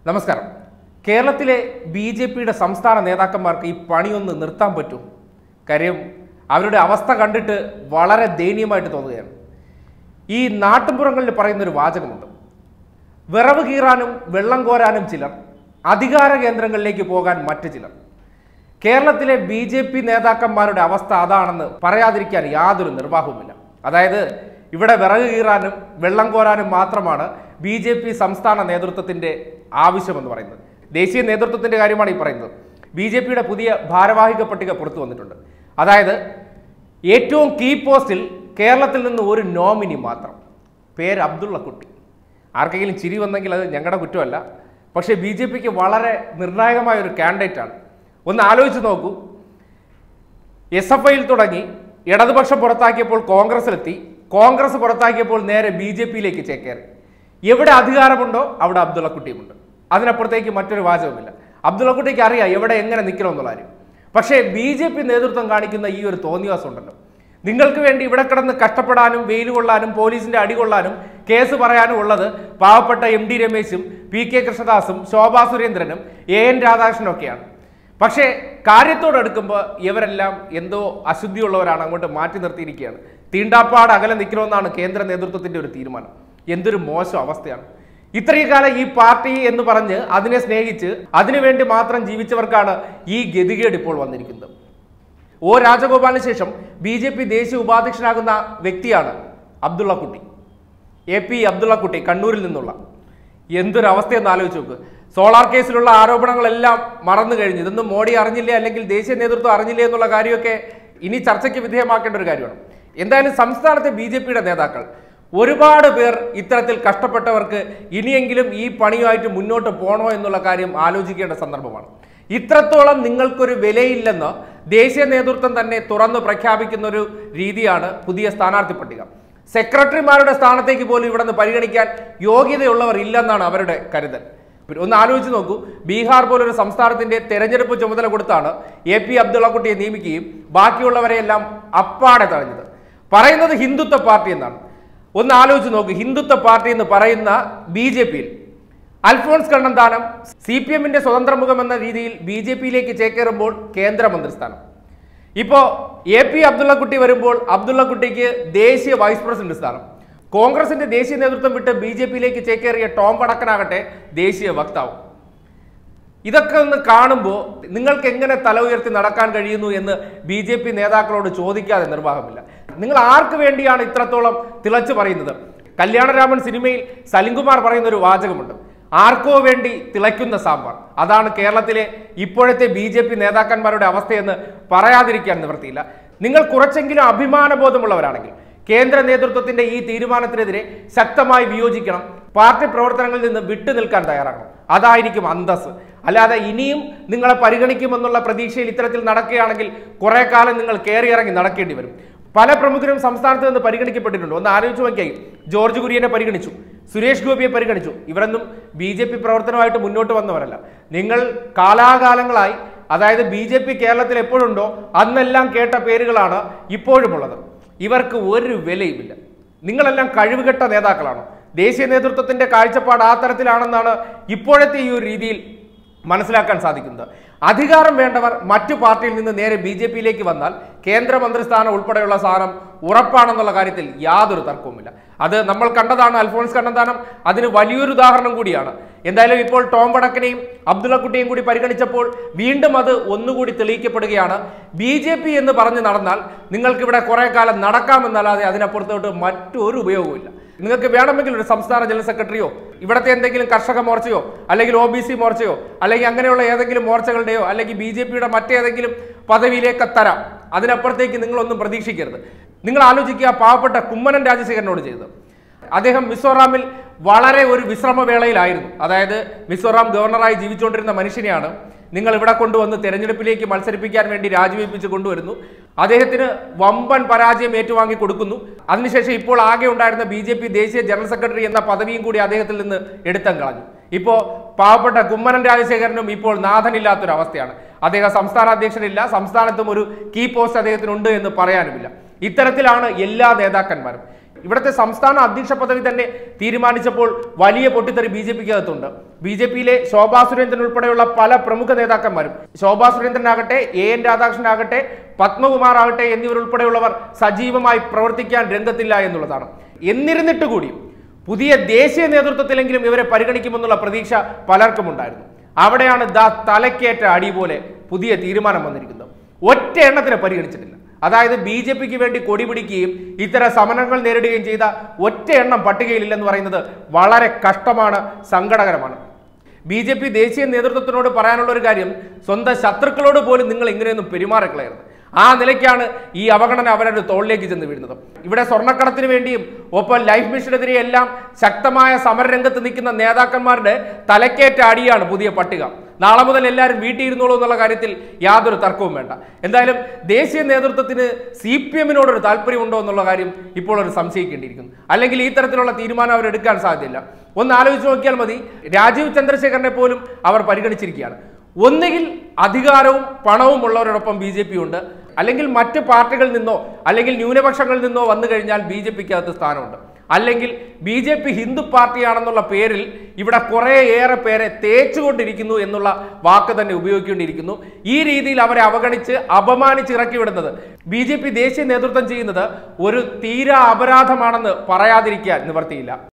നമസ്കാരം കേരളത്തിലെ B J പിയുടെ സംസ്ഥാന നേതാക്കന്മാർക്ക് ഈ പണിയൊന്ന് നിർത്താൻ പറ്റും കാര്യം അവരുടെ അവസ്ഥ കണ്ടിട്ട് വളരെ ദയനീയമായിട്ട് തോന്നുകയാണ് ഈ നാട്ടുമ്പുറങ്ങളിൽ പറയുന്നൊരു വാചകമുണ്ട് വിറവ് കീറാനും വെള്ളം കോരാനും ചിലർ അധികാര കേന്ദ്രങ്ങളിലേക്ക് പോകാൻ മറ്റു ചിലർ കേരളത്തിലെ ബി ജെ പി നേതാക്കന്മാരുടെ അവസ്ഥ അതാണെന്ന് പറയാതിരിക്കാൻ യാതൊരു നിർവാഹവുമില്ല അതായത് ഇവിടെ വിറക് കീറാനും വെള്ളം കോരാനും മാത്രമാണ് ബി ജെ പി സംസ്ഥാന നേതൃത്വത്തിന്റെ ആവശ്യമെന്ന് പറയുന്നത് ദേശീയ നേതൃത്വത്തിന്റെ കാര്യമാണ് ഈ പറയുന്നത് ബി ജെ പിയുടെ പുതിയ ഭാരവാഹിക പട്ടിക പുറത്തു വന്നിട്ടുണ്ട് അതായത് ഏറ്റവും കീ പോസ്റ്റിൽ കേരളത്തിൽ നിന്ന് ഒരു നോമിനി മാത്രം പേര് അബ്ദുള്ള കുട്ടി ആർക്കെങ്കിലും ചിരി വന്നെങ്കിൽ അത് ഞങ്ങളുടെ കുറ്റമല്ല പക്ഷേ ബി ജെ പിക്ക് വളരെ നിർണായകമായ ഒരു കാൻഡിഡേറ്റ് ആണ് ഒന്ന് ആലോചിച്ച് നോക്കൂ എസ് എഫ് ഐയിൽ തുടങ്ങി ഇടതുപക്ഷം പുറത്താക്കിയപ്പോൾ കോൺഗ്രസിലെത്തി കോൺഗ്രസ് പുറത്താക്കിയപ്പോൾ നേരെ ബി ജെ പിയിലേക്ക് ചേക്കേറി എവിടെ അധികാരമുണ്ടോ അവിടെ അബ്ദുള്ളക്കുട്ടിയുമുണ്ട് അതിനപ്പുറത്തേക്ക് മറ്റൊരു വാചകമില്ല അബ്ദുള്ളക്കുട്ടിക്ക് അറിയാം എവിടെ എങ്ങനെ നിൽക്കണമെന്നുള്ള കാര്യം പക്ഷേ ബി ജെ പി നേതൃത്വം കാണിക്കുന്ന ഈ ഒരു തോന്നിവാസം ഉണ്ടല്ലോ നിങ്ങൾക്ക് വേണ്ടി ഇവിടെ കിടന്ന് കഷ്ടപ്പെടാനും വെയിൽ കൊള്ളാനും പോലീസിന്റെ അടികൊള്ളാനും കേസ് പറയാനും ഉള്ളത് പാവപ്പെട്ട എം ഡി രമേശും പി കെ കൃഷ്ണദാസും ശോഭാ സുരേന്ദ്രനും എ എൻ രാധാകൃഷ്ണനും ഒക്കെയാണ് പക്ഷേ കാര്യത്തോടെടുക്കുമ്പോൾ ഇവരെല്ലാം എന്തോ അശുദ്ധിയുള്ളവരാണ് അങ്ങോട്ട് മാറ്റി നിർത്തിയിരിക്കുകയാണ് തീണ്ടാപ്പാട് അകലെ നിൽക്കണമെന്നാണ് കേന്ദ്ര നേതൃത്വത്തിന്റെ ഒരു തീരുമാനം എന്തൊരു മോശം അവസ്ഥയാണ് ഇത്രയും കാലം ഈ പാർട്ടി എന്ന് പറഞ്ഞ് അതിനെ സ്നേഹിച്ച് അതിനുവേണ്ടി മാത്രം ജീവിച്ചവർക്കാണ് ഈ ഗതികേട് ഇപ്പോൾ വന്നിരിക്കുന്നത് ഒ രാജഗോപാലിന് ശേഷം ബി ജെ പി ദേശീയ ഉപാധ്യക്ഷനാകുന്ന വ്യക്തിയാണ് അബ്ദുള്ള കുട്ടി എ പി അബ്ദുള്ള കുട്ടി കണ്ണൂരിൽ നിന്നുള്ള എന്തൊരു അവസ്ഥയെന്ന് ആലോചിച്ച് നോക്ക് സോളാർ കേസിലുള്ള ആരോപണങ്ങളെല്ലാം മറന്നു കഴിഞ്ഞു ഇതൊന്നും മോഡി അറിഞ്ഞില്ലേ അല്ലെങ്കിൽ ദേശീയ നേതൃത്വം അറിഞ്ഞില്ലേ എന്നുള്ള കാര്യമൊക്കെ ഇനി ചർച്ചയ്ക്ക് വിധേയമാക്കേണ്ട ഒരു കാര്യമാണ് എന്തായാലും സംസ്ഥാനത്തെ ബി ജെ പിയുടെ നേതാക്കൾ ഒരുപാട് പേർ ഇത്തരത്തിൽ കഷ്ടപ്പെട്ടവർക്ക് ഇനിയെങ്കിലും ഈ പണിയുമായിട്ട് മുന്നോട്ട് പോകണോ എന്നുള്ള കാര്യം ആലോചിക്കേണ്ട സന്ദർഭമാണ് ഇത്രത്തോളം നിങ്ങൾക്കൊരു വിലയില്ലെന്ന് ദേശീയ നേതൃത്വം തന്നെ തുറന്നു പ്രഖ്യാപിക്കുന്ന ഒരു രീതിയാണ് പുതിയ സ്ഥാനാർത്ഥി പട്ടിക സെക്രട്ടറിമാരുടെ സ്ഥാനത്തേക്ക് പോലും ഇവിടെ നിന്ന് പരിഗണിക്കാൻ യോഗ്യതയുള്ളവർ ഇല്ലെന്നാണ് അവരുടെ കരുതൽ പിന്നെ ഒന്ന് ആലോചിച്ച് നോക്കൂ ബീഹാർ പോലൊരു സംസ്ഥാനത്തിന്റെ തെരഞ്ഞെടുപ്പ് ചുമതല കൊടുത്താണ് എ പി അബ്ദുള്ളക്കുട്ടിയെ നിയമിക്കുകയും ബാക്കിയുള്ളവരെയെല്ലാം അപ്പാടെ തഴഞ്ഞത് പറയുന്നത് ഹിന്ദുത്വ പാർട്ടി എന്നാണ് ഒന്ന് ആലോചിച്ച് നോക്കൂ ഹിന്ദുത്വ പാർട്ടി എന്ന് പറയുന്ന ബി ജെ പിയിൽ അൽഫോൺസ് കണ്ണന്താനം സി പി എമ്മിന്റെ സ്വതന്ത്ര മുഖം എന്ന രീതിയിൽ ബി ജെ പിയിലേക്ക് ചേക്കേറുമ്പോൾ കേന്ദ്രമന്ത്രിസ്ഥാനം ഇപ്പോ എ പി അബ്ദുള്ളക്കുട്ടി വരുമ്പോൾ അബ്ദുള്ളക്കുട്ടിക്ക് ദേശീയ വൈസ് പ്രസിഡന്റ് സ്ഥാനം കോൺഗ്രസിന്റെ ദേശീയ നേതൃത്വം വിട്ട് ബി ജെ പിയിലേക്ക് ചേക്കേറിയ ടോം പടക്കനാകട്ടെ ദേശീയ വക്താവ് ഇതൊക്കെ ഒന്ന് കാണുമ്പോൾ നിങ്ങൾക്ക് എങ്ങനെ തല ഉയർത്തി നടക്കാൻ കഴിയുന്നു എന്ന് ബി ജെ പി നേതാക്കളോട് ചോദിക്കാതെ നിർവാഹമില്ല നിങ്ങൾ ആർക്ക് വേണ്ടിയാണ് ഇത്രത്തോളം തിളച്ചു പറയുന്നത് കല്യാണരാമൻ സിനിമയിൽ സലിംകുമാർ പറയുന്ന ഒരു വാചകമുണ്ട് ആർക്കോ വേണ്ടി തിളയ്ക്കുന്ന സാമ്പാർ അതാണ് കേരളത്തിലെ ഇപ്പോഴത്തെ ബി ജെ പി നേതാക്കന്മാരുടെ അവസ്ഥയെന്ന് പറയാതിരിക്കാൻ നിവൃത്തിയില്ല നിങ്ങൾ കുറച്ചെങ്കിലും അഭിമാനബോധമുള്ളവരാണെങ്കിൽ കേന്ദ്ര നേതൃത്വത്തിന്റെ ഈ തീരുമാനത്തിനെതിരെ ശക്തമായി വിയോജിക്കണം പാർട്ടി പ്രവർത്തനങ്ങളിൽ നിന്ന് വിട്ടു നിൽക്കാൻ തയ്യാറാകണം അതായിരിക്കും അന്തസ് അല്ലാതെ ഇനിയും നിങ്ങളെ പരിഗണിക്കുമെന്നുള്ള പ്രതീക്ഷയിൽ ഇത്തരത്തിൽ നടക്കുകയാണെങ്കിൽ കുറെ കാലം നിങ്ങൾ കയറിയിറങ്ങി നടക്കേണ്ടി വരും പല പ്രമുഖരും സംസ്ഥാനത്ത് നിന്ന് പരിഗണിക്കപ്പെട്ടിട്ടുണ്ട് ഒന്ന് ആലോചിച്ച് നോക്കിയായി ജോർജ് കുര്യനെ പരിഗണിച്ചു സുരേഷ് ഗോപിയെ പരിഗണിച്ചു ഇവരൊന്നും ബി ജെ പി പ്രവർത്തനമായിട്ട് മുന്നോട്ട് വന്നവരല്ല നിങ്ങൾ കാലാകാലങ്ങളായി അതായത് ബി ജെ പി കേരളത്തിൽ എപ്പോഴുണ്ടോ അന്നെല്ലാം കേട്ട പേരുകളാണ് ഇപ്പോഴുമുള്ളത് ഇവർക്ക് ഒരു വിലയുമില്ല നിങ്ങളെല്ലാം കഴിവുകെട്ട നേതാക്കളാണ് ദേശീയ നേതൃത്വത്തിന്റെ കാഴ്ചപ്പാട് ആ തരത്തിലാണെന്നാണ് ഇപ്പോഴത്തെ ഈ ഒരു രീതിയിൽ മനസ്സിലാക്കാൻ സാധിക്കുന്നത് അധികാരം വേണ്ടവർ മറ്റു പാർട്ടിയിൽ നിന്ന് നേരെ ബി ജെ പിയിലേക്ക് വന്നാൽ കേന്ദ്രമന്ത്രിസ്ഥാനം ഉൾപ്പെടെയുള്ള സ്ഥാനം ഉറപ്പാണെന്നുള്ള കാര്യത്തിൽ യാതൊരു തർക്കവുമില്ല അത് നമ്മൾ കണ്ടതാണ് അൽഫോൺസ് കണ്ണന്താനം അതിന് വലിയൊരു ഉദാഹരണം കൂടിയാണ് എന്തായാലും ഇപ്പോൾ ടോം വടക്കനെയും അബ്ദുള്ളക്കുട്ടിയും കൂടി പരിഗണിച്ചപ്പോൾ വീണ്ടും അത് ഒന്നുകൂടി തെളിയിക്കപ്പെടുകയാണ് ബി ജെ പി എന്ന് പറഞ്ഞ് നടന്നാൽ നിങ്ങൾക്കിവിടെ കുറെ കാലം നടക്കാമെന്നല്ലാതെ അതിനപ്പുറത്തോട്ട് മറ്റൊരു ഉപയോഗവുമില്ല നിങ്ങൾക്ക് വേണമെങ്കിൽ ഒരു സംസ്ഥാന ജനറൽ സെക്രട്ടറിയോ ഇവിടുത്തെ എന്തെങ്കിലും കർഷക മോർച്ചയോ അല്ലെങ്കിൽ ഒ ബി സി മോർച്ചയോ അല്ലെങ്കിൽ അങ്ങനെയുള്ള ഏതെങ്കിലും മോർച്ചകളുടെയോ അല്ലെങ്കിൽ ബി ജെ പിയുടെ മറ്റേതെങ്കിലും പദവിയിലേക്ക് തരാം അതിനപ്പുറത്തേക്ക് നിങ്ങളൊന്നും പ്രതീക്ഷിക്കരുത് നിങ്ങൾ ആലോചിക്കുക പാവപ്പെട്ട കുമ്മനം രാജശേഖരനോട് ചെയ്തത് അദ്ദേഹം മിസോറാമിൽ വളരെ ഒരു വിശ്രമവേളയിലായിരുന്നു അതായത് മിസോറാം ഗവർണറായി ജീവിച്ചുകൊണ്ടിരുന്ന മനുഷ്യനെയാണ് നിങ്ങൾ ഇവിടെ കൊണ്ടുവന്ന് തെരഞ്ഞെടുപ്പിലേക്ക് മത്സരിപ്പിക്കാൻ വേണ്ടി രാജിവെപ്പിച്ച് കൊണ്ടുവരുന്നു അദ്ദേഹത്തിന് വമ്പൻ പരാജയം ഏറ്റുവാങ്ങി കൊടുക്കുന്നു അതിനുശേഷം ഇപ്പോൾ ആകെ ഉണ്ടായിരുന്ന ബി ജെ പി ദേശീയ ജനറൽ സെക്രട്ടറി എന്ന പദവിയും കൂടി അദ്ദേഹത്തിൽ നിന്ന് എടുത്തം കളഞ്ഞു ഇപ്പോൾ പാവപ്പെട്ട കുമ്മനം രാജശേഖരനും ഇപ്പോൾ നാഥനില്ലാത്തൊരു അവസ്ഥയാണ് അദ്ദേഹം സംസ്ഥാന അധ്യക്ഷനില്ല സംസ്ഥാനത്തും ഒരു കീ പോസ്റ്റ് അദ്ദേഹത്തിനുണ്ട് എന്ന് പറയാനുമില്ല ഇത്തരത്തിലാണ് എല്ലാ നേതാക്കന്മാരും ഇവിടുത്തെ സംസ്ഥാന അധ്യക്ഷ പദവി തന്നെ തീരുമാനിച്ചപ്പോൾ വലിയ പൊട്ടിത്തെറി ബി ജെ പിക്ക് അകത്തുണ്ട് ബി ജെ പിയിലെ ശോഭാ സുരേന്ദ്രൻ ഉൾപ്പെടെയുള്ള പല പ്രമുഖ നേതാക്കന്മാരും ശോഭാ സുരേന്ദ്രനാകട്ടെ എ എൻ രാധാകൃഷ്ണനാകട്ടെ പത്മകുമാർ ആകട്ടെ എന്നിവരുൾപ്പെടെയുള്ളവർ സജീവമായി പ്രവർത്തിക്കാൻ രംഗത്തില്ല എന്നുള്ളതാണ് എന്നിരുന്നിട്ട് കൂടി പുതിയ ദേശീയ നേതൃത്വത്തിലെങ്കിലും ഇവരെ പരിഗണിക്കുമെന്നുള്ള പ്രതീക്ഷ പലർക്കും ഉണ്ടായിരുന്നു അവിടെയാണ് ദാ തലക്കേറ്റ അടി പോലെ പുതിയ തീരുമാനം വന്നിരിക്കുന്നത് ഒറ്റ എണ്ണത്തിനെ പരിഗണിച്ചിട്ടില്ല അതായത് ബി ജെ പിക്ക് വേണ്ടി കൊടി പിടിക്കുകയും ഇത്തരം സമരങ്ങൾ നേരിടുകയും ചെയ്ത ഒറ്റ എണ്ണം പട്ടികയിലില്ലെന്ന് പറയുന്നത് വളരെ കഷ്ടമാണ് സങ്കടകരമാണ് ബി ജെ പി ദേശീയ നേതൃത്വത്തിനോട് പറയാനുള്ള ഒരു കാര്യം സ്വന്തം ശത്രുക്കളോട് പോലും നിങ്ങൾ ഇങ്ങനെയൊന്നും പെരുമാറിക്കളയരുത് ആ നിലയ്ക്കാണ് ഈ അവഗണന അവരുടെ തോളിലേക്ക് ചെന്ന് വീഴുന്നത് ഇവിടെ സ്വർണ്ണക്കടത്തിന് വേണ്ടിയും ഒപ്പം ലൈഫ് മിഷനെതിരെ എല്ലാം ശക്തമായ സമരരംഗത്ത് നിൽക്കുന്ന നേതാക്കന്മാരുടെ തലക്കേറ്റ അടിയാണ് പുതിയ പട്ടിക നാളെ മുതൽ എല്ലാവരും വീട്ടിൽ ഇരുന്നോളൂ എന്നുള്ള കാര്യത്തിൽ യാതൊരു തർക്കവും വേണ്ട എന്തായാലും ദേശീയ നേതൃത്വത്തിന് സി പി എമ്മിനോടൊരു താല്പര്യമുണ്ടോ എന്നുള്ള കാര്യം ഇപ്പോൾ ഒരു സംശയിക്കേണ്ടിയിരിക്കുന്നു അല്ലെങ്കിൽ ഈ തരത്തിലുള്ള തീരുമാനം അവർ എടുക്കാൻ സാധ്യതയില്ല ഒന്ന് ആലോചിച്ച് നോക്കിയാൽ മതി രാജീവ് ചന്ദ്രശേഖരനെ പോലും അവർ പരിഗണിച്ചിരിക്കുകയാണ് ഒന്നുകിൽ അധികാരവും പണവും ഉള്ളവരോടൊപ്പം ബി ജെ പി ഉണ്ട് അല്ലെങ്കിൽ മറ്റ് പാർട്ടികളിൽ നിന്നോ അല്ലെങ്കിൽ ന്യൂനപക്ഷങ്ങളിൽ നിന്നോ വന്നു കഴിഞ്ഞാൽ ബി ജെ പിക്ക് അകത്ത് സ്ഥാനമുണ്ട് അല്ലെങ്കിൽ ബി ജെ പി ഹിന്ദു പാർട്ടിയാണെന്നുള്ള പേരിൽ ഇവിടെ കുറേയേറെ പേരെ തേച്ചുകൊണ്ടിരിക്കുന്നു എന്നുള്ള വാക്ക് തന്നെ ഉപയോഗിക്കേണ്ടിയിരിക്കുന്നു ഈ രീതിയിൽ അവരെ അവഗണിച്ച് അപമാനിച്ച് ഇറക്കി വിടുന്നത് ബി ജെ പി ദേശീയ നേതൃത്വം ചെയ്യുന്നത് ഒരു തീരാ അപരാധമാണെന്ന് പറയാതിരിക്കാൻ നിവർത്തിയില്ല